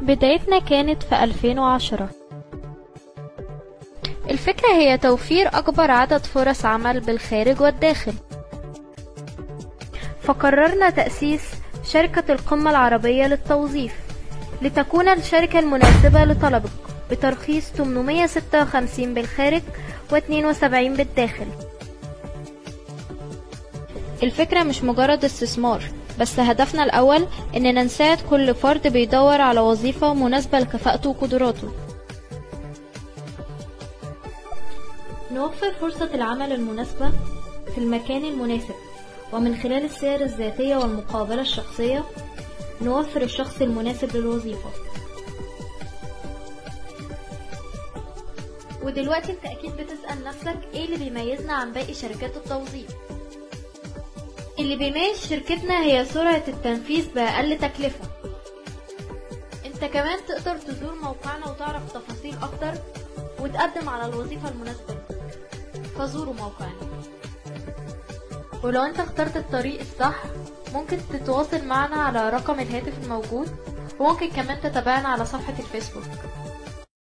بدايتنا كانت في 2010 الفكرة هي توفير أكبر عدد فرص عمل بالخارج والداخل فقررنا تأسيس شركة القمة العربية للتوظيف لتكون الشركة المناسبة لطلبك بترخيص 856 بالخارج و72 بالداخل الفكرة مش مجرد استثمار بس هدفنا الأول إننا نساعد كل فرد بيدور على وظيفة مناسبة لكفاءته وقدراته نوفر فرصة العمل المناسبة في المكان المناسب ومن خلال السير الذاتية والمقابلة الشخصية نوفر الشخص المناسب للوظيفة ودلوقتي انت اكيد بتسأل نفسك ايه اللي بيميزنا عن باقي شركات التوظيف اللي بيميز شركتنا هي سرعة التنفيذ بأقل تكلفة انت كمان تقدر تزور موقعنا وتعرف تفاصيل اكتر وتقدم على الوظيفة المناسبة ليك فزوروا موقعنا ولو انت اخترت الطريق الصح ممكن تتواصل معنا على رقم الهاتف الموجود وممكن كمان تتابعنا على صفحة الفيسبوك